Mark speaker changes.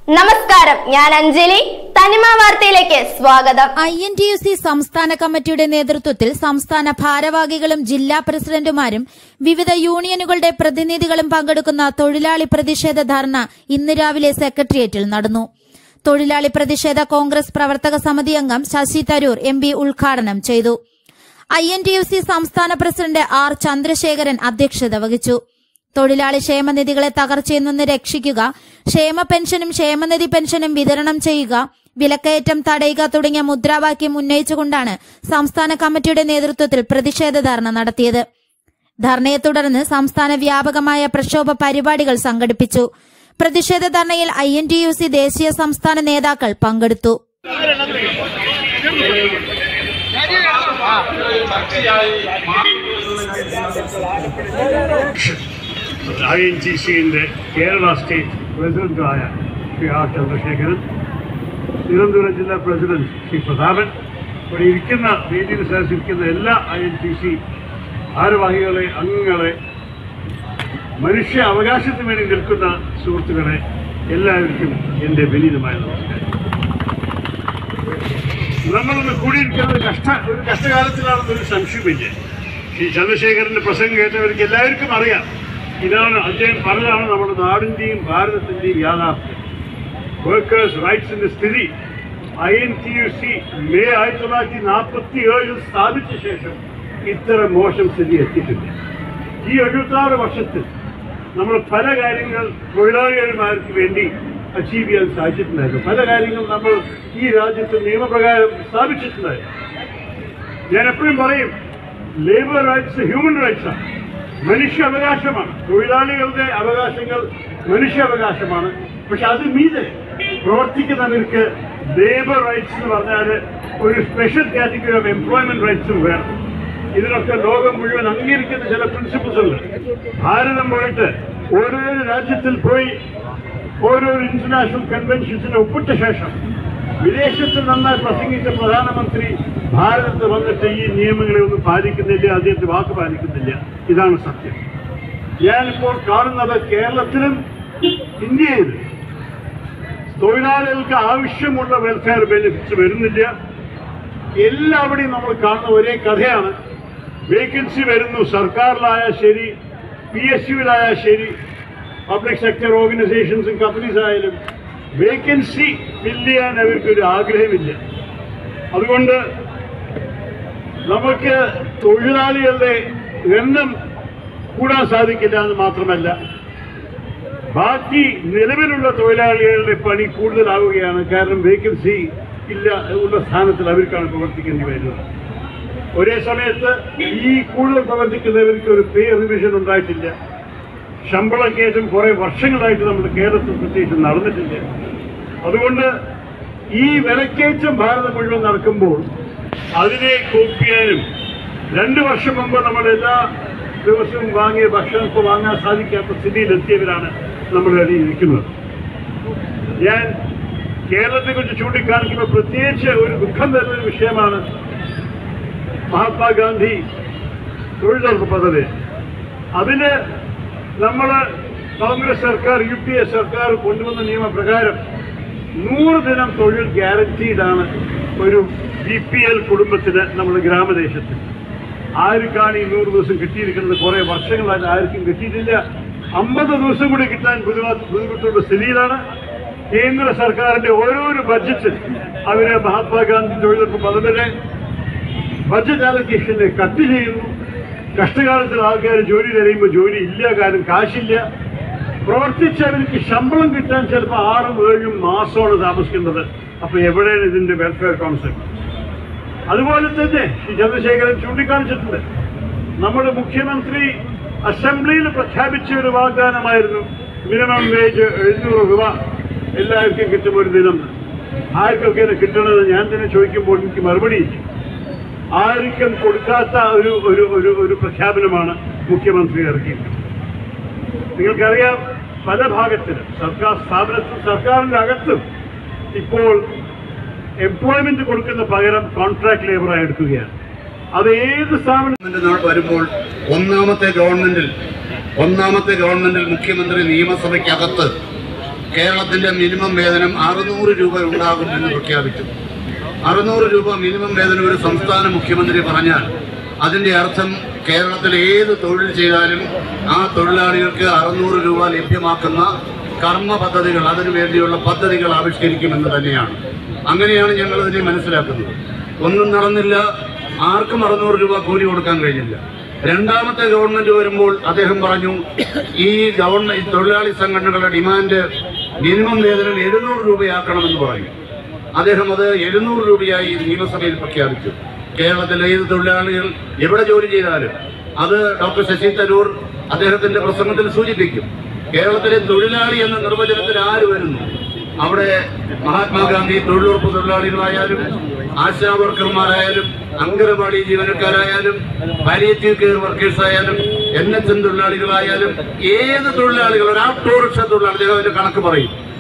Speaker 1: നമസ്കാരം ഞാൻ അഞ്ജലി തനിമ വാർത്തയിലേക്ക് സ്വാഗതം
Speaker 2: I N T U C സംസ്ഥാന കമ്മിറ്റിയുടെ നേതൃത്വത്തിൽ സംസ്ഥാന ഭാരവാഹികളും ജില്ലാ പ്രസിഡന്റുമാരും വിവിധ യൂണിയനുകളുടെ പ്രതിനിധികളും പങ്കെടുക്കുന്ന തൊഴിലാളി പ്രതിഷേധ ധർണ ഇന്ന് രാവിലെ സെക്രട്ടേറിയറ്റിൽ നടന്നു തൊഴിലാളി പ്രതിഷേധ കോൺഗ്രസ് പ്രവർത്തക സമിതി അംഗം ശശി തരൂർ എം പി ഉദ്ഘാടനം ചെയ്തു I N T U C സംസ്ഥാന പ്രസിഡന്റ് ആർ ചന്ദ്രശേഖരൻ അധ്യക്ഷത വഹിച്ചു തൊഴിലാളി ക്ഷേമനിധികളെ തകർച്ചയിൽ നിന്ന് രക്ഷിക്കുക ക്ഷേമ പെൻഷനും ക്ഷേമനിധി പെൻഷനും വിതരണം ചെയ്യുക വിലക്കയറ്റം തടയുക തുടങ്ങിയ മുദ്രാവാക്യം ഉന്നയിച്ചുകൊണ്ടാണ് സംസ്ഥാന കമ്മിറ്റിയുടെ നേതൃത്വത്തിൽ പ്രതിഷേധ ധർണ നടത്തിയത് ധർണയെ തുടർന്ന് സംസ്ഥാന വ്യാപകമായ പ്രക്ഷോഭ പരിപാടികൾ സംഘടിപ്പിച്ചു പ്രതിഷേധ ധർണയിൽ I N T U C ദേശീയ സംസ്ഥാന നേതാക്കൾ പങ്കെടുത്തു
Speaker 3: ഐ എൻ ടി സിന്റെ കേരള സ്റ്റേറ്റ് പ്രസിഡന്റായ ശ്രീ ആർ ചന്ദ്രശേഖരൻ തിരുവനന്തപുരം ജില്ലാ പ്രസിഡന്റ് ശ്രീ പ്രതാപൻ ഇവിടെ ഇരിക്കുന്ന വേദിയിൽ സദസ്സിരിക്കുന്ന എല്ലാ ഐ എൻ ടി സി ഭാരവാഹികളെ അംഗങ്ങളെ മനുഷ്യ അവകാശത്തിന് വേണ്ടി നിൽക്കുന്ന സുഹൃത്തുക്കളെ എല്ലാവർക്കും എൻ്റെ വിനീതമായ നമസ്കാരം നമ്മളൊന്ന് കൂടിയിരിക്കുന്നത് കഷ്ട ഒരു കഷ്ടകാലത്തിലാണെന്നൊരു സംശയമില്ല ഈ ചന്ദ്രശേഖരന്റെ പ്രസംഗം കേട്ടവർക്ക് എല്ലാവർക്കും അറിയാം ഇതാണ് അദ്ദേഹം പറഞ്ഞതാണ് നമ്മുടെ നാടിന്റെയും ഭാരതത്തിന്റെയും യാഥാർത്ഥ്യം വർക്കേഴ്സ് റൈറ്റ്സിന്റെ സ്ഥിതി I N T U C May ആയിരത്തി തൊള്ളായിരത്തി നാൽപ്പത്തി ഏഴിൽ സ്ഥാപിച്ച ശേഷം ഇത്ര മോശം സ്ഥിതി എത്തിയിട്ടില്ല ഈ എഴുപത്തി ആറ് വർഷത്തിൽ നമ്മൾ പല കാര്യങ്ങൾ തൊഴിലാളികന്മാർക്ക് വേണ്ടി അച്ചീവ് ചെയ്യാൻ സാധിച്ചിട്ടുണ്ടായിരുന്നു പല കാര്യങ്ങൾ നമ്മൾ ഈ രാജ്യത്ത് നിയമപ്രകാരം സ്ഥാപിച്ചിട്ടുണ്ടായിരുന്നു ഞാൻ എപ്പോഴും പറയും ലേബർ റൈറ്റ്സ് ഹ്യൂമൻ റൈറ്റ്സാണ് മനുഷ്യ അവകാശമാണ് തൊഴിലാളികളുടെ അവകാശങ്ങൾ മനുഷ്യാവകാശമാണ് പക്ഷെ അത് മീതെ പ്രവർത്തിക്കുന്നവർക്ക് ലേബർ റൈറ്റ്സ് എന്ന് പറഞ്ഞാൽ ഒരു സ്പെഷ്യൽ കാറ്റഗറി ഓഫ് എംപ്ലോയ്മെന്റ് റൈറ്റ്സും വേണം ഇതിനൊക്കെ ലോകം മുഴുവൻ അംഗീകരിക്കുന്ന ചില പ്രിൻസിപ്പിൾസ് ഉണ്ട് ഭാരതം പോയിട്ട് ഓരോരോ രാജ്യത്തിൽ പോയി ഓരോരോ ഇന്റർനാഷണൽ കൺവെൻഷൻസിന് ഒപ്പിട്ട ശേഷം വിദേശത്ത് നന്നായി പ്രസംഗിച്ച പ്രധാനമന്ത്രി ഭാരതത്ത് വന്നിട്ട് ഈ നിയമങ്ങളെ ഒന്നും പാലിക്കുന്നില്ല അദ്ദേഹത്തെ വാക്ക് പാലിക്കുന്നില്ല ഇതാണ് സത്യം ഞാനിപ്പോൾ കാണുന്നത് കേരളത്തിലും ഇന്ത്യയിലും തൊഴിലാളികൾക്ക് ആവശ്യമുള്ള വെൽഫെയർ ബെനിഫിറ്റ്സ് വരുന്നില്ല എല്ലാവിടെയും നമ്മൾ കാണുന്ന ഒരേ കഥയാണ് വേക്കൻസി വരുന്നു സർക്കാരിലായാൽ ശരി പി എസ് യുവിലായാൽ ശരി പബ്ലിക് സെക്ടർ ഓർഗനൈസേഷൻസും കമ്പനീസ് ആയാലും വേക്കൻസി ഫില്ല് ചെയ്യാൻ അവർക്കൊരു ആഗ്രഹമില്ല അതുകൊണ്ട് നമുക്ക് തൊഴിലാളികളുടെ എണ്ണം കൂടാൻ സാധിക്കില്ല എന്ന് മാത്രമല്ല ബാക്കി നിലവിലുള്ള തൊഴിലാളികളുടെ പണി കൂടുതലാവുകയാണ് കാരണം വേക്കൻസി ഇല്ല ഉള്ള സ്ഥാനത്തിൽ അവർക്കാണ് പ്രവർത്തിക്കേണ്ടി വരുന്നത് ഒരേ സമയത്ത് ഈ കൂടുതൽ പ്രവർത്തിക്കുന്നവർക്ക് ഒരു പേ റിവിഷൻ ഉണ്ടായിട്ടില്ല ശമ്പള കയറ്റം കുറെ വർഷങ്ങളായിട്ട് നമ്മുടെ കേരളത്തിൽ പ്രത്യേകിച്ച് നടന്നിട്ടില്ല അതുകൊണ്ട് ഈ വിലക്കയറ്റം ഭാരതം മുഴുവൻ നടക്കുമ്പോൾ അതിനെ കോപ്പ് ചെയ്യാനും രണ്ടു വർഷം മുമ്പ് നമ്മൾ എല്ലാ ദിവസവും വാങ്ങിയ ഭക്ഷണം ഇപ്പോൾ വാങ്ങാൻ സാധിക്കാത്ത സ്ഥിതിയിലെത്തിയവരാണ് നമ്മുടെ ഇടയിൽ ഇരിക്കുന്നത് ഞാൻ കേരളത്തെക്കുറിച്ച് ചൂണ്ടിക്കാണിക്കുമ്പോൾ പ്രത്യേകിച്ച് ഒരു ദുഃഖം തരുന്ന ഒരു വിഷയമാണ് മഹാത്മാഗാന്ധി തൊഴിലുറപ്പ് പദ്ധതി അതിന് നമ്മൾ കോൺഗ്രസ് സർക്കാർ യു പി എ സർക്കാർ കൊണ്ടുവന്ന നിയമപ്രകാരം നൂറ് ദിനം തൊഴിൽ ഗ്യാരണ്ടീഡാണ് ഒരു ബി പി എൽ കുടുംബത്തിന് നമ്മുടെ ഗ്രാമദേശത്ത് ആർക്കാണ് ഈ നൂറ് ദിവസം കിട്ടിയിരിക്കുന്നത് കുറെ വർഷങ്ങളായിട്ട് ആർക്കും കിട്ടിയിട്ടില്ല അമ്പത് ദിവസം കൂടി കിട്ടാൻ ബുദ്ധിമുട്ട് ബുദ്ധിമുട്ടുള്ള സ്ഥിതിയിലാണ് കേന്ദ്ര സർക്കാരിന്റെ ഓരോരോ ബഡ്ജറ്റ് അവര് മഹാത്മാഗാന്ധി തൊഴിലുറപ്പ് പദ്ധതിയുടെ ബഡ്ജറ്റ് അലക്കേഷനെ കട്ട് ചെയ്യുന്നു കഷ്ടകാലത്തിൽ ആൾക്കാർ ജോലി തരുമ്പോൾ ജോലി ഇല്ല കാരണം കാശില്ല പ്രവർത്തിച്ചവർക്ക് ശമ്പളം കിട്ടാൻ ചിലപ്പോൾ ആറും ഏഴും മാസമാണ് താമസിക്കുന്നത് അപ്പൊ എവിടെയാണ് ഇതിന്റെ വെൽഫെയർ കോൺസെപ്റ്റ് അതുപോലെ തന്നെ ശ്രീ ചന്ദ്രശേഖരൻ ചൂണ്ടിക്കാണിച്ചിട്ടുണ്ട് നമ്മുടെ മുഖ്യമന്ത്രി അസംബ്ലിയിൽ പ്രഖ്യാപിച്ച ഒരു വാഗ്ദാനമായിരുന്നു മിനിമം വേജ് എഴുന്നൂറ് രൂപ എല്ലാവർക്കും കിട്ടും ഒരു ദിനം ആർക്കൊക്കെയാണ് കിട്ടണത് ഞാൻ തന്നെ ചോദിക്കുമ്പോൾ എനിക്ക് മറുപടിയില്ല ആർക്കും കൊടുക്കാത്ത ഒരു ഒരു ഒരു ഒരു പ്രഖ്യാപനമാണ് മുഖ്യമന്ത്രി ഇറക്കിയത് നിങ്ങൾക്കറിയാം പല ഭാഗത്തിലും സർക്കാർ സ്ഥാപനത്തിൽ സർക്കാരിന്റെ അകത്തും ഇപ്പോൾ എംപ്ലോയ്മെന്റ് കൊടുക്കുന്ന പകരം കോൺട്രാക്ട് ലേബറായി എടുക്കുകയാണ് അത് ഏത് സ്ഥാപനം
Speaker 4: ഗവൺമെന്റ് നാ- വരുമ്പോൾ ഒന്നാമത്തെ ഗവൺമെന്റിൽ ഒന്നാമത്തെ ഗവൺമെന്റിൽ മുഖ്യമന്ത്രി നിയമസഭയ്ക്കകത്ത് കേരളത്തിന്റെ മിനിമം വേതനം അറുന്നൂറ് രൂപ ഉണ്ടാകും എന്ന് പ്രഖ്യാപിച്ചു അറുന്നൂറ് രൂപ മിനിമം വേതനം ഒരു സംസ്ഥാന മുഖ്യമന്ത്രി പറഞ്ഞാൽ അതിന്റെ അർത്ഥം കേരളത്തിൽ ഏത് തൊഴിൽ ചെയ്താലും ആ തൊഴിലാളികൾക്ക് അറുന്നൂറ് രൂപ ലഭ്യമാക്കുന്ന കർമ്മ പദ്ധതികൾ അതിനു വേണ്ടിയുള്ള പദ്ധതികൾ ആവിഷ്കരിക്കുമെന്ന് തന്നെയാണ് അങ്ങനെയാണ് ഞങ്ങൾ ഇതിനെ മനസ്സിലാക്കുന്നത് ഒന്നും നടന്നില്ല ആർക്കും അറുന്നൂറ് രൂപ കൂലി കൊടുക്കാൻ കഴിഞ്ഞില്ല രണ്ടാമത്തെ ഗവൺമെന്റ് വരുമ്പോൾ അദ്ദേഹം പറഞ്ഞു ഈ ഗവൺമെന്റ് തൊഴിലാളി സംഘടനകളുടെ ഡിമാൻഡ് മിനിമം വേതനം എഴുന്നൂറ് രൂപയാക്കണമെന്ന് പറഞ്ഞു അദ്ദേഹം അത് എഴുന്നൂറ് രൂപയായി നിയമസഭയിൽ പ്രഖ്യാപിച്ചു കേരളത്തിലെ ഏത് തൊഴിലാളികൾ എവിടെ ജോലി ചെയ്താലും അത് ഡോക്ടർ ശശി തരൂർ അദ്ദേഹത്തിന്റെ പ്രസംഗത്തിൽ സൂചിപ്പിക്കും കേരളത്തിലെ തൊഴിലാളി എന്ന നിർവചനത്തിൽ ആര് വരുന്നു അവിടെ മഹാത്മാഗാന്ധി തൊഴിലുറപ്പ് തൊഴിലാളികളായാലും ASHA വർക്കർമാരായാലും anganwadi ജീവനക്കാരായാലും palliative care workers ആയാലും എൻ എച്ച് എൻ തൊഴിലാളികളായാലും ഏത് തൊഴിലാളികൾ ഒരു ഓട്ടോറിക്ഷ തൊഴിലാളി അദ്ദേഹം അതിന്റെ കണക്ക് പറയും